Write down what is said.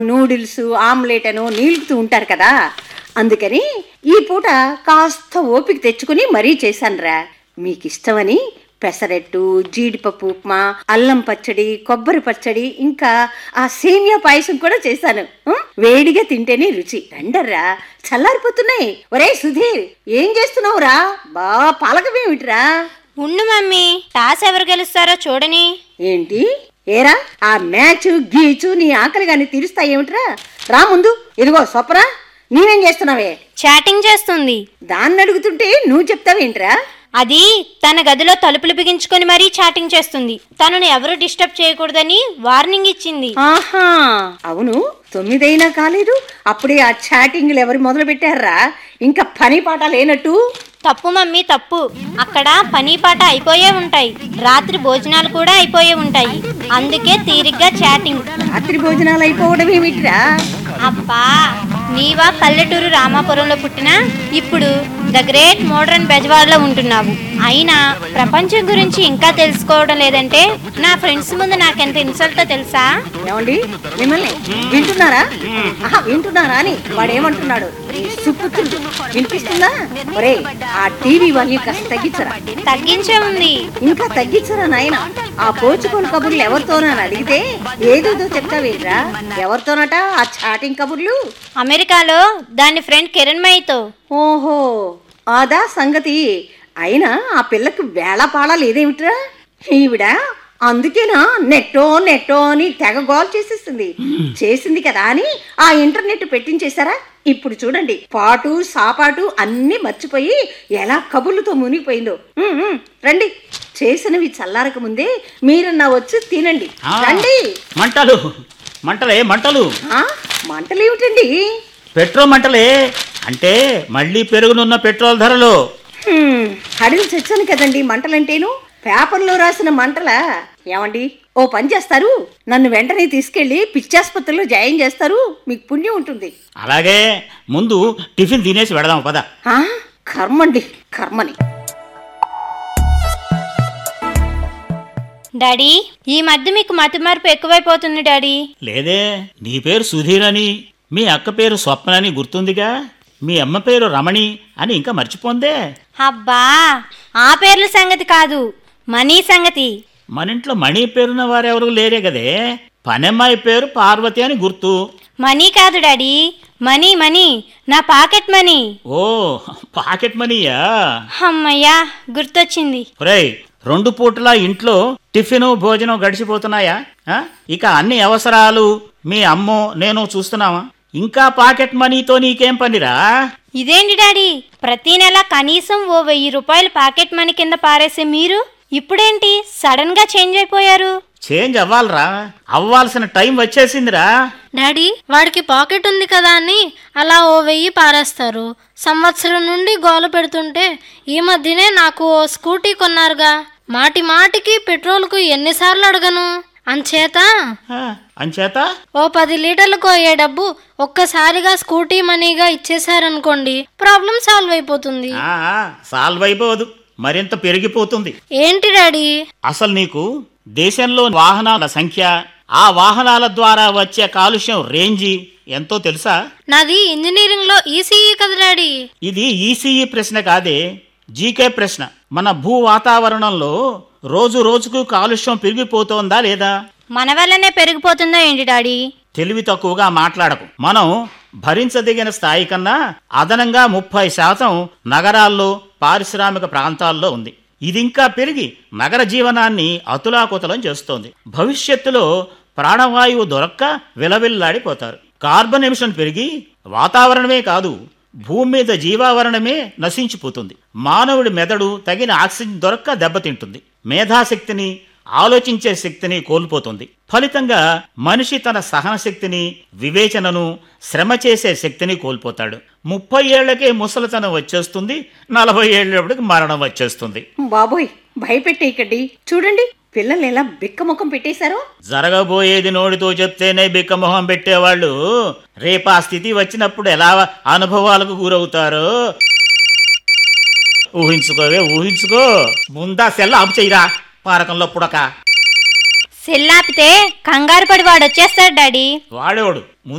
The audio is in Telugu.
నూడిల్స్ ఆమ్లెట్ అనో నీలుగుతూ ఉంటారు కదా అందుకని ఈ పూట కాస్త ఓపిక తెచ్చుకుని మరీ చేశానురా మీకు ఇష్టమని పెసరట్టు జీడిపప్పు ఉప్మా అల్లం పచ్చడి కొబ్బరి పచ్చడి ఇంకా ఆ సేమియా పాయసం కూడా చేశాను ఉం? వేడిగా తింటేనే రుచి రండర్రా చల్లారిపోతున్నాయి ఒరే సుధీర్ ఏం చేస్తున్నావురా బా పాలకమేమిట్రా ఉండు మమ్మీ టాస్ ఎవరు గెలుస్తారో చూడని ఏంటి ఏరా ఆ మ్యాచ్ గీచు నీ ఆకలి గాని తీరుస్తాయేమిట్రా రా ముందు ఇదిగో సొప్పరా నీవేం చేస్తున్నావే చాటింగ్ చేస్తుంది దాన్ని అడుగుతుంటే నువ్వు చెప్తావేంట్రా అది తన గదిలో తలుపులు బిగించుకొని మరీ చాటింగ్ చేస్తుంది తనను ఎవరు డిస్టర్బ్ చేయకూడదని వార్నింగ్ ఇచ్చింది ఆహా అవును తొమ్మిదైనా కాలేదు అప్పుడే ఆ చాటింగ్లు ఎవరు మొదలు పెట్టారా ఇంకా పని పాట లేనట్టు తప్పు మమ్మీ తప్పు అక్కడ పని పాట అయిపోయే ఉంటాయి రాత్రి భోజనాలు కూడా అయిపోయే ఉంటాయి అందుకే తీరిగ్గా చాటింగ్ రాత్రి భోజనాలు అయిపోవడం ఏమిట్రా అబ్బా నీవా పల్లెటూరు రామాపురంలో పుట్టినా ఇప్పుడు ద గ్రేట్ మోడర్న్ బెజవాడలో ఉంటున్నావు అయినా ప్రపంచం గురించి ఇంకా తెలుసుకోవడం లేదంటే నా ఫ్రెండ్స్ ముందు నాకెంత ఇన్సల్టో తెలుసా ఏమండి మిమ్మల్ని వింటున్నారా ఆహా, వింటున్నారా అని వాడు ఏమంటున్నాడు ఈ సుపుత్రుడు వినిపిస్తుందా ఒరే ఆ టీవీ వాళ్ళు కాస్త తగ్గించరా తగ్గించే ఉంది ఇంకా తగ్గించరా నాయన ఆ పోచుకోని కబుర్లు ఎవరితోనని అడిగితే ఏదేదో చెప్తావేంట్రా ఎవరితోనట ఆ చాటింగ్ కబుర్లు అమెరికాలో దాని ఫ్రెండ్ కిరణ్మయితో ఓహో అదా సంగతి అయినా ఆ పిల్లకి వేళపాళ లేదేమిట్రా ఈవిడ అందుకేనా నెట్టో నెట్టో అని తెగ గోల్ చేసేస్తుంది చేసింది కదా అని ఆ ఇంటర్నెట్ పెట్టించేశారా ఇప్పుడు చూడండి పాటు సాపాటు అన్నీ మర్చిపోయి ఎలా కబుర్లతో మునిగిపోయిందో ఉమ్, ఉమ్, రండి చేసినవి చల్లారక ముందే మీరన్నా వచ్చి తినండి ఆ, రండి మంటలు మంటలే మంటలు ఆ, మంటలేమిటండి పెట్రోల్ మంటలే అంటే మళ్ళీ పెరుగునున్న పెట్రోల్ ధరలు హ్మ్, అడిగి చచ్చాను కదండి మంటలంటేను పేపర్లో రాసిన మంటలా ఏమండి ఓ పని చేస్తారు నన్ను వెంటనే తీసుకెళ్లి పిచ్చాసుపత్రిలో జాయిన్ చేస్తారు మీకు పుణ్యం ఉంటుంది అలాగే ముందు టిఫిన్ తినేసి పెడదాం పద ఆ కర్మండి కర్మని డాడీ ఈ మధ్య మీకు మతిమరుపు ఎక్కువైపోతుంది డాడీ లేదే నీ పేరు సుధీర్ అని మీ అక్క పేరు స్వప్న అని గుర్తుందిగా మీ అమ్మ పేరు రమణి అని ఇంకా మర్చిపోందే అబ్బా ఆ పేర్ల సంగతి కాదు మనీ సంగతి మన ఇంట్లో మణి పేరున్న వారెవరు లేరే కదే పనమ్మాయి పేరు పార్వతి అని గుర్తు మనీ కాదు డాడీ మనీ మనీ నా పాకెట్ మనీ ఓ పాకెట్ మనీయా అమ్మయ్యా గుర్తొచ్చింది ఒరేయ్ రెండు పూటల ఇంట్లో టిఫిన్ భోజనం గడిచిపోతున్నాయా ఆ? ఇక అన్ని అవసరాలు మీ అమ్మో నేను చూస్తున్నావా ఇంకా పాకెట్ మనీతో నీకేం పనిరా ఇదేంటి డాడీ ప్రతి నెల కనీసం ఓ వెయ్యి రూపాయలు పాకెట్ మనీ కింద పారేసే మీరు ఇప్పుడేంటి సడన్ గా చేంజ్ అయిపోయారు చేంజ్ అవ్వాలరా అవ్వాల్సిన టైం వచ్చేసిందిరా డాడీ వాడికి పాకెట్ ఉంది కదా అని అలా ఓ వెయ్యి పారేస్తారు సంవత్సరం నుండి గోల పెడుతుంటే ఈ మధ్యనే నాకు ఓ స్కూటీ కొన్నారుగా మాటి మాటికి పెట్రోల్కు ఎన్నిసార్లు అడగను అంచేత ఆ, అంచేత ఓ పది లీటర్లకు అయ్యే డబ్బు ఒక్కసారిగా స్కూటీ మనీగా ఇచ్చేసారనుకోండి ప్రాబ్లం సాల్వ్ అయిపోతుంది ఆ, సాల్వ్ అయిపోదు మరింత పెరిగిపోతుంది ఏంటి డాడీ అసలు నీకు దేశంలో వాహనాల సంఖ్య ఆ వాహనాల ద్వారా వచ్చే కాలుష్యం రేంజి ఎంతో తెలుసా నాది ఇంజనీరింగ్ లో ఈసీఈ కదా డాడీ ఇది ఈసీఈ ప్రశ్న కాదే జీకే ప్రశ్న మన భూ వాతావరణంలో రోజు రోజుకు కాలుష్యం పెరిగిపోతోందా లేదా మన వల్లనే పెరిగిపోతుందా ఏంటి డాడీ తెలివి తక్కువగా మాట్లాడకు మనం భరించదగిన స్థాయి కన్నా అదనంగా ముప్పై శాతం నగరాల్లో పారిశ్రామిక ప్రాంతాల్లో ఉంది ఇది ఇంకా పెరిగి నగర జీవనాన్ని అతులాకుతలం చేస్తోంది భవిష్యత్తులో ప్రాణవాయువు దొరక్క విలవిల్లాడిపోతారు కార్బన్ ఎమిషన్ పెరిగి వాతావరణమే కాదు భూమి మీద జీవావరణమే నశించిపోతుంది మానవుడి మెదడు తగిన ఆక్సిజన్ దొరక్క దెబ్బతింటుంది మేధాశక్తిని ఆలోచించే శక్తిని కోల్పోతుంది ఫలితంగా మనిషి తన సహన శక్తిని వివేచనను శ్రమ చేసే శక్తిని కోల్పోతాడు ముప్పై ఏళ్లకే ముసలితనం వచ్చేస్తుంది నలభై ఏళ్ళప్పటికి మరణం వచ్చేస్తుంది బాబోయ్ భయపెట్టేయకండి చూడండి పిల్లలు ఎలా బిక్కముఖం పెట్టేశారో జరగబోయేది నోటితో చెప్తేనే బిక్కమొహం పెట్టేవాళ్ళు రేపు ఆ స్థితి వచ్చినప్పుడు ఎలా అనుభవాలకు గురవుతారో ఊహించుకోవే ఊహించుకో ముందా సెల్ ఆపు చేయరా పారకంలో పుడక సెల్లాపితే కంగారు పడి వాడు వచ్చేస్తాడు డాడీ వాడేవాడు